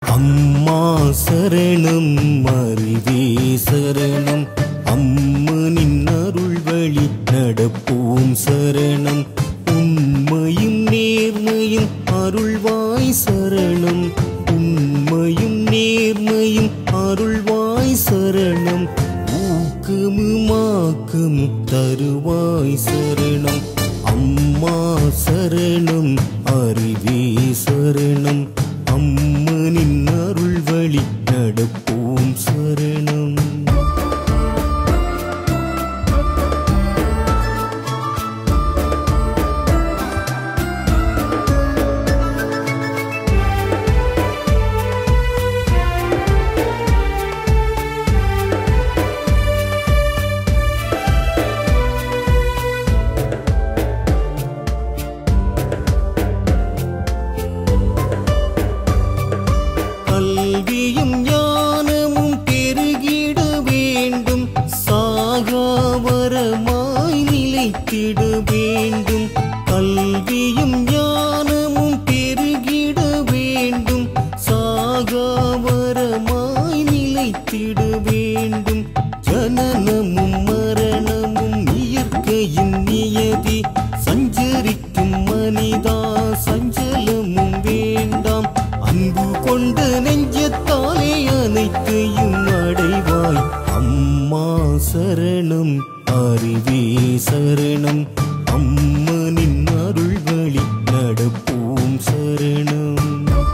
அம்மா சரணம் அறிவே சரணம் அம்மனின் அருள் வழி நடப்போம் சரணம் உண்மையும் நேர்மையும் அருள்வாய் சரணம் உண்மையும் நேர்மையும் அருள்வாய் சரணம் ஊக்கமுமாக்கும் தருவாய் சரணம் அம்மா சரணம் அறிவே சரணம் அம்மனின் அருள் வழி நடப்போம் சரணம் கல்வியும் ஞானமும் பெருகிட வேண்டும் சாகாவரமாய் நிலைத்திட வேண்டும் கல்வியும் ஞானமும் பெருகிட வேண்டும் சாகாவரமாய் நிலைத்திட வேண்டும் ஜனனமும் மரணமும் இயற்கையின் நியதி சஞ்சரிக்கும் மனிதா சஞ்சலமும் வேண்டாம் அன்பு கொண்ட நெஞ்சத்தாலே அனைத்தையும் அடைவாய் அம்மா சரணம் அறிவே சரணம் அம்மனின் அருள் வழி நடப்போம் சரணம்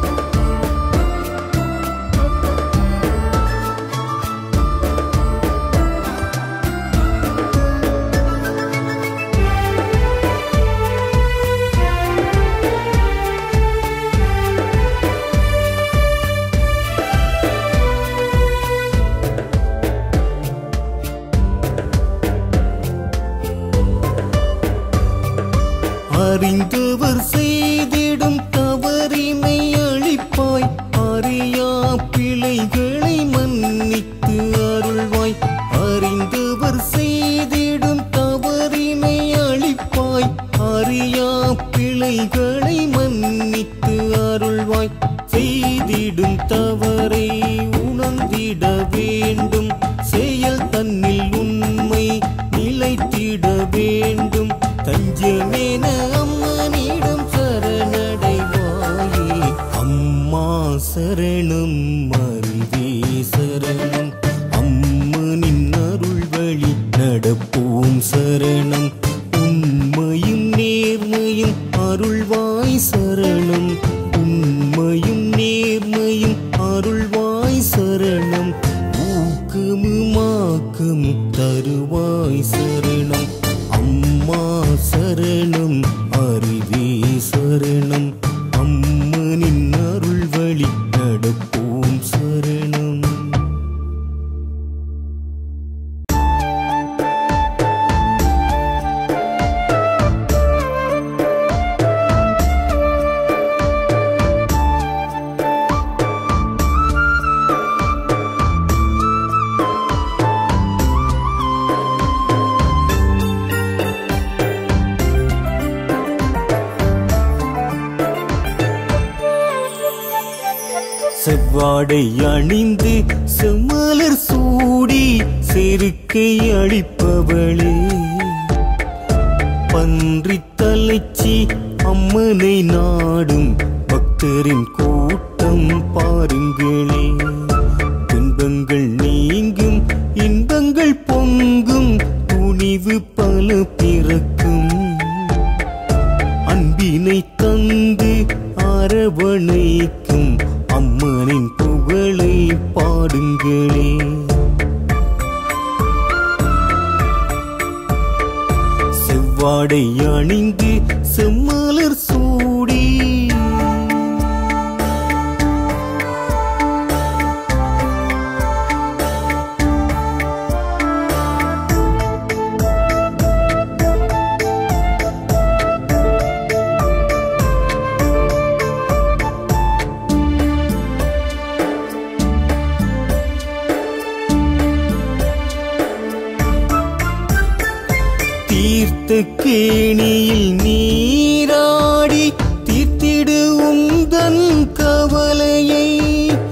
அறிந்தவர் செய்திடும் தவறினை அழிப்பாய் அறியா பிழைகளை மன்னித்து அருள்வாய் அறிந்தவர் செய்திடும் தவறினை அழிப்பாய் அறியா பிழைகளை மன்னித்து அருள்வாய் செய்திடும் தவறை உணர்ந்திட வேண்டும் செயல் தன்னில் உண்மை நிலைத்திட வேண்டும் தஞ்சமேன அம்மனிடம் சரணடைவாயே அம்மா சரணம் அறிவே சரணம் அம்மனின் அருள் வழி நடப்போம் சரணம் உண்மையும் நேர்மையும் அருள்வாய் சரணம் உண்மையும் நேர்மையும் அருள்வாய் சரணம் ஊக்கமுமாக்கும் தருவாய் சரணம் அம்மா சரணம் அறிவே சரணம் அம்மனின் அருள் வழி நடப்போம் சரணம் செவ்வாடை அணிந்து செம்மலர் சூடி செருக்கை அழிப்பவளே பன்றி தலைச்சி அம்மனை நாடும் பக்தரின் கூட்டம் பாருங்களே துன்பங்கள் நீங்கும் இன்பங்கள் பொங்கும் துணிவு பல பிறக்கும் அன்பினை தந்து அரவணைக்கும் அம்மனின் புகழை பாடுங்களே செவ்வாடை அணிந்து செம்மலர் சூடி தீர்த்த கேணியில் நீராடி தீர்த்திடு உந்தன் கவலையை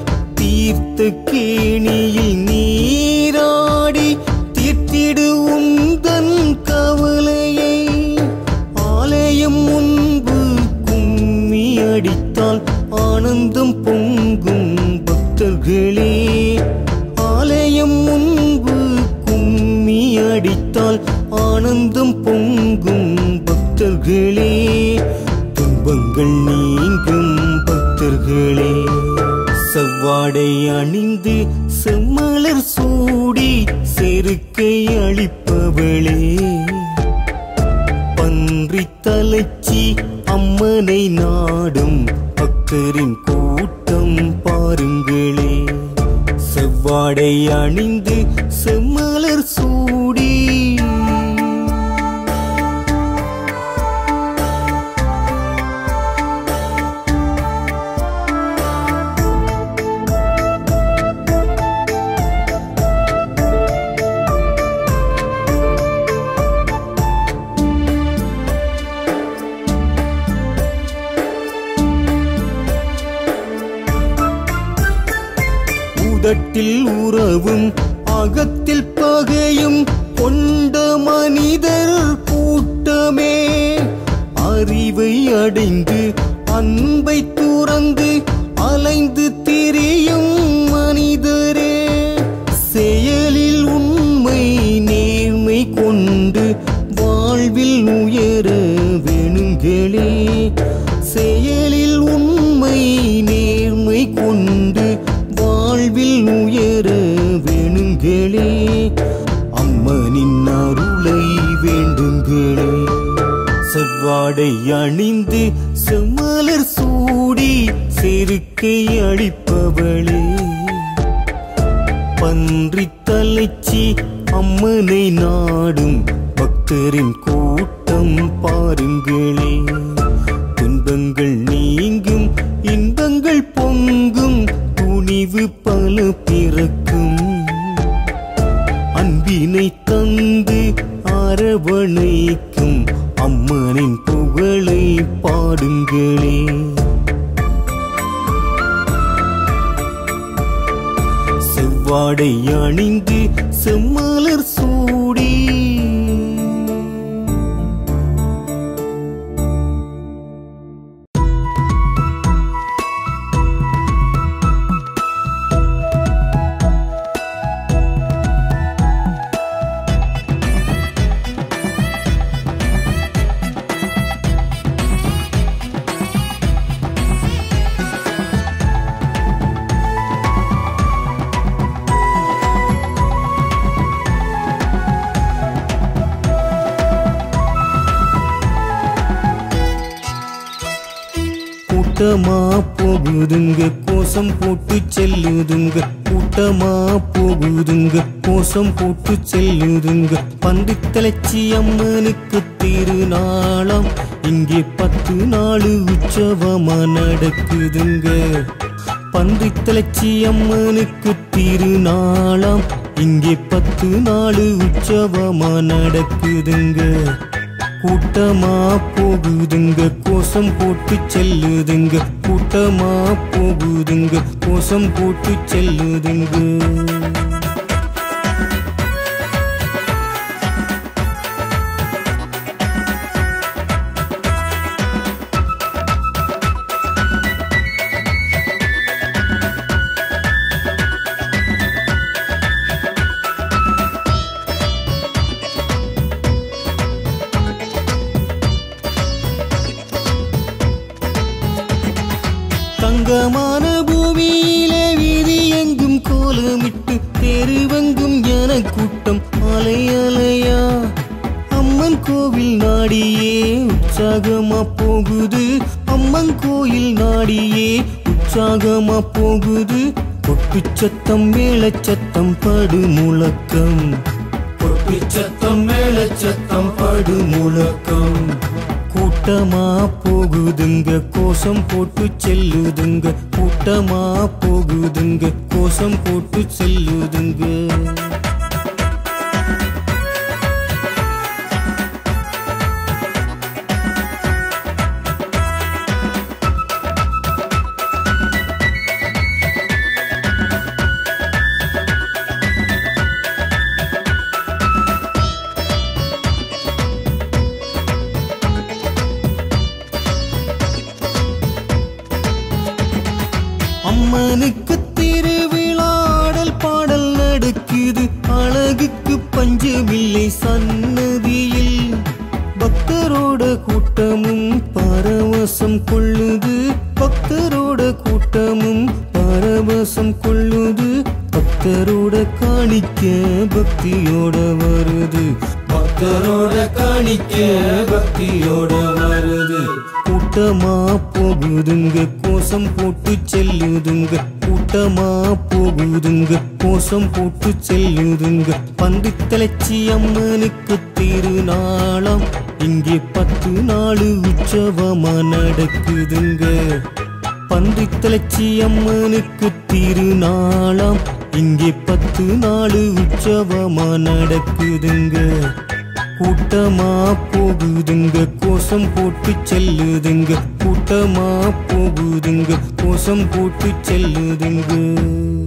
கேணியில் நீராடி தீர்த்திடு உந்தன் கவலையை ஆலயம் முன்பு கும்மி அடித்தால் ஆனந்தம் பொங்கும் பக்தர்களே ஆலயம் முன்பு கும்மி அடித்தால் ஆனந்தம் பொங்கும் பக்தர்களே துன்பங்கள் நீங்கும் பக்தர்களே செவ்வாடை அணிந்து செம்மலர் சூடி செருக்கை அளிப்பவளே பன்றி தலைச்சி அம்மனை நாடும் பக்தரின் கூட்டம் பாருங்களே செவ்வாடை அணிந்து செம்மலர் சூடி உதட்டில் உறவும் அகத்தில் பகையும் கொண்ட மனிதர் கூட்டமே அறிவை அடைந்து அன்பை துறந்து அலைந்து திரியும் மனிதரே செயலில் உண்மை நேர்மை கொண்டு வாழ்வில் உயர வேணுங்களே செயலில் உண்மை நேர்மை கொண்டு வாழ்வில் உயர வேணுங்களே அம்மனின் அருளை வேண்டுங்களே செவ்வாடை அணிந்து செம்மலர் சூடி செருக்கை அளிப்பவளே பன்றி தலைச்சி அம்மனை நாடும் பக்தரின் கூட்டம் பாருங்களே துன்பங்கள் நீங்கும் இன்பங்கள் பொங்கும் துணிவு பல பிறக்கும் அன்பினை தந்து அரவணைக்கும் அம்மனின் புகழை பாடுங்களே செவ்வாடை அணிந்து செம்மலர் சூடி கூட்டமா போகுதுங்க கோசம் போட்டு செல்லுதுங்க கூட்டமா போகுதுங்க கோசம் போட்டு செல்லுதுங்க பந்து தலைச்சி அம்மனுக்கு திருநாளாம் இங்கே பத்து நாள் உற்சவமா நடக்குதுங்க பந்து தலைச்சி அம்மனுக்கு திருநாளாம் இங்கே பத்து நாள் உற்சவமா நடக்குதுங்க கூட்டமா போகுதுங்க கோசம் போட்டு செல்லுதுங்க கூட்டமா போகுதுங்க கோசம் போட்டு செல்லுதுங்க தங்கமான பூமியிலே வீதி எங்கும் கோலமிட்டு தெருவெங்கும் என கூட்டம் அலை அலையா அம்மன் கோவில் நாடியே உற்சாகமா போகுது அம்மன் கோயில் நாடியே உற்சாகமா போகுது கொட்டு சத்தம் மேளச்சத்தம் படு முழக்கம் கொட்டு சத்தம் மேளச்சத்தம் படு முழக்கம் கூட்டமா போகுதுங்க கோசம் போட்டு செல்லுதுங்க கூட்டமா போகுதுங்க கோசம் போட்டு செல்லுதுங்க அம்மனுக்கு திருவிழாடல் பாடல் நடக்குது அழகுக்கு பஞ்சமில்லை சன்னதியில் பக்தரோட கூட்டமும் பரவசம் கொள்ளுது பக்தரோட கூட்டமும் பரவசம் கொள்ளுது பக்தரோட காணிக்க பக்தியோட வருது பக்தரோட காணிக்க பக்தியோட வருது கூட்டமா போகுதுங்க கோசம் போட்டு செல்லுதுங்க கூட்டமா போகுதுங்க கோசம் போட்டு செல்லுதுங்க பந்து தலைச்சி அம்மனுக்கு திருநாளாம் இங்கே பத்து நாள் உற்சவமா நடக்குதுங்க பன்றி தலைச்சி அம்மனுக்கு திருநாளாம் இங்கே பத்து நாள் உற்சவமா நடக்குதுங்க கூட்டமா போகுதுங்க கோசம் போட்டு செல்லுதுங்க கூட்டமா போகுதுங்க கோசம் போட்டு செல்லுதுங்க